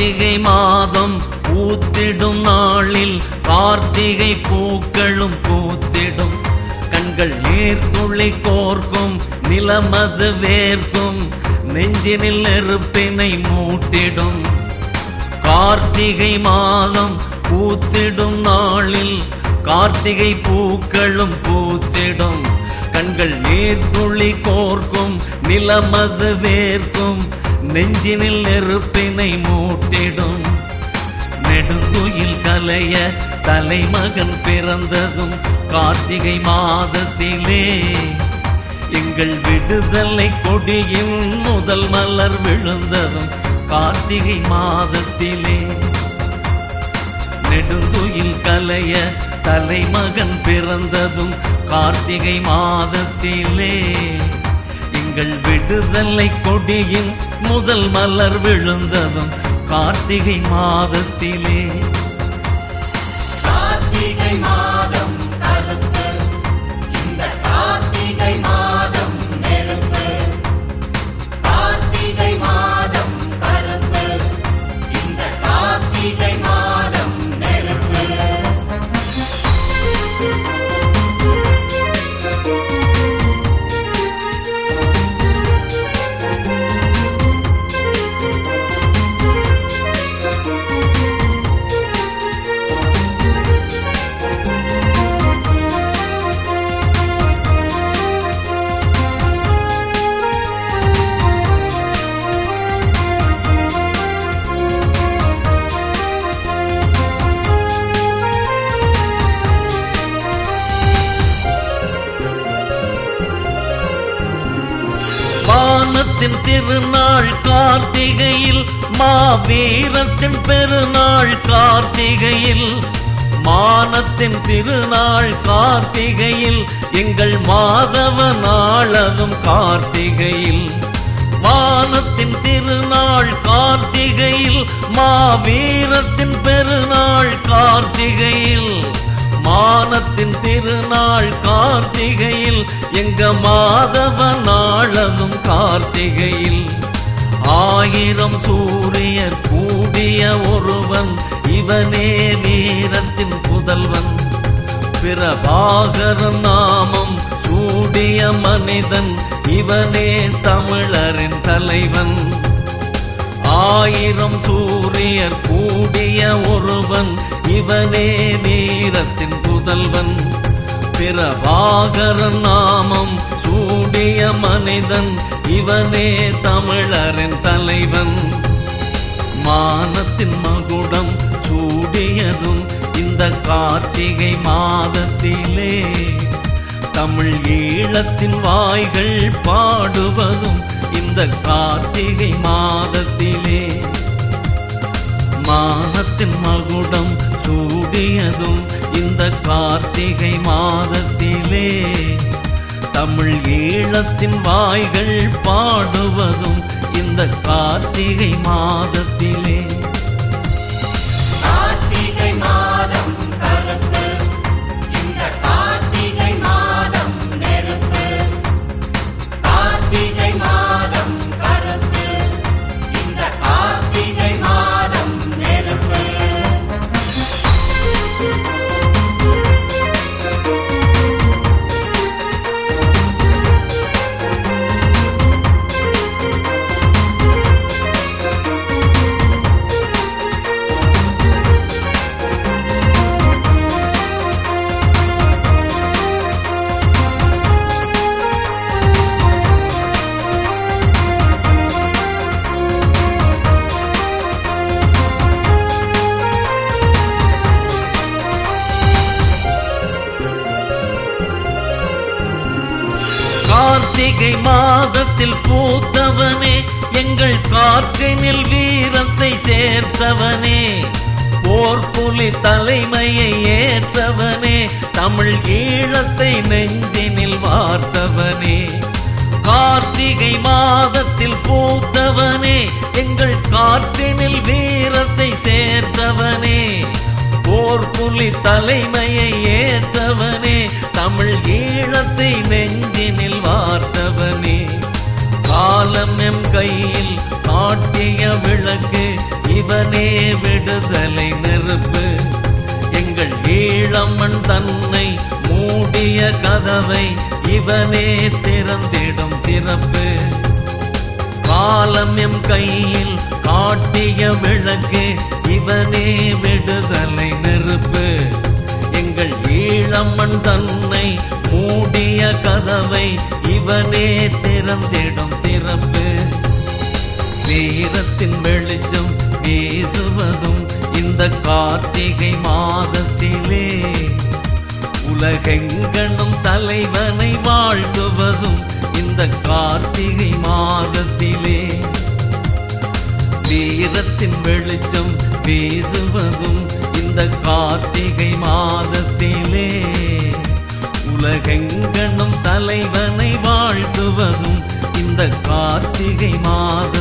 கார்த்திகை மாதம் பூத்திடும் நாளில் கார்த்திகை பூக்களும் பூத்திடும் கண்கள் நீர்த்துளி கோர்க்கும் நிலமது வேர்க்கும் நெஞ்சினில் நெருப்பினை மூட்டிடும் கார்த்திகை மாதம் பூத்திடும் நாளில் கார்த்திகை பூக்களும் பூத்திடும் கண்கள் நீர்த்துளி கோர்க்கும் நிலமது வேர்க்கும் நெஞ்சினில் நெருப்பினை மூட்டிடும் நெடுங்குயில் கலைய தலைமகன் பிறந்ததும் கார்த்திகை மாதத்திலே எங்கள் விடுதலை கொடியின் முதல் மலர் விழுந்ததும் கார்த்திகை மாதத்திலே நெடுங்குயில் கலைய தலைமகன் பிறந்ததும் கார்த்திகை மாதத்திலே எங்கள் விடுதலை கொடியின் முதல் மலர் விழுந்ததும் கார்த்திகை மாதத்திலே கார்த்திகை மாதம் கருப்பு இந்த கார்த்திகை மாதம் நெருப்பு கார்த்திகை மாதம் கருப்பு இந்த கார்த்திகை மாதம் நெருப்பு வானத்தின் திருநாள் கார்த்திகையில் மாவீரத்தின் பெருநாள் கார்த்திகையில் மானத்தின் திருநாள் கார்த்திகையில் எங்கள் மாதவ நாளதும் கார்த்திகையில் வானத்தின் திருநாள் கார்த்திகையில் மாவீரத்தின் பெருநாள் கார்த்திகையில் மானத்தின் திருநாள் கார்த்திகையில் எங்க மாதவ நாளதும் கார்த்திகையில் ஆயிரம் சூரியர் கூடிய ஒருவன் இவனே வீரத்தின் புதல்வன் பிரபாகரன் நாமம் சூடிய மனிதன் இவனே தமிழரின் தலைவன் ஆயிரம் சூரியர் கூடிய ஒருவன் இவனே வீரத்தின் புதல்வன் பிரபாகரன் நாமம் சூடிய மனிதன் இவனே தமிழரின் தலைவன் மானத்தின் மகுடம் சூடியதும் இந்த கார்த்திகை மாதத்திலே தமிழ் ஈழத்தின் வாய்கள் பாடுவதும் இந்த கார்த்திகை மாதத்திலே மானத்தின் மகுடம் சூடியதும் இந்த கார்த்திகை மாதத்திலே தமிழ் ஈழத்தின் வாய்கள் பாடுவதும் இந்த கார்த்திகை மாதத்திலே கார்த்திகை மாதம் கருப்பு இந்த கார்த்திகை மாதம் நெருப்பு கார்த்திகை மாதம் கருப்பு இந்த கார்த்திகை மாதம் நெருப்பு கார்த்திகை மாதத்தில் பூத்தவனே எங்கள் காற்றினில் வீரத்தை சேர்த்தவனே போர் புலி தலைமையை ஏற்றவனே தமிழ் ஈழத்தை நெஞ்சினில் வார்த்தவனே கார்த்திகை மாதத்தில் பூத்தவனே எங்கள் காற்றினில் வீரத்தை சேர்த்தவனே போர் புலி தலைமையை ஏற்றவனே தமிழ் ஈழத்தை நெஞ்சினில் வார்த்தவனே காலம் எம் கையில் காட்டிய விளக்கு இவனே ஈழம்மன் தன்னை மூடிய கதவை இவனே திறந்திடும் திறப்பு காலம் எம் கையில் காட்டிய விளக்கு இவனே விடுதலை நெருப்பு எங்கள் ஈழம்மன் தன்னை மூடிய கதவை இவனே திறந்திடும் திறப்பு வீரத்தின் வெளிச்சம் வீசுவதும் இந்த கார்த்திகை மாதத்திலே உலகெங்கனும் தலைவனை வாழ்த்துவதும் இந்த கார்த்திகை மாதத்திலே வீரத்தின் வெளிச்சம் வீசுவதும் இந்த கார்த்திகை மாதத்திலே உலகெங்கனும் தலைவனை வாழ்த்துவதும் இந்த கார்த்திகை மாத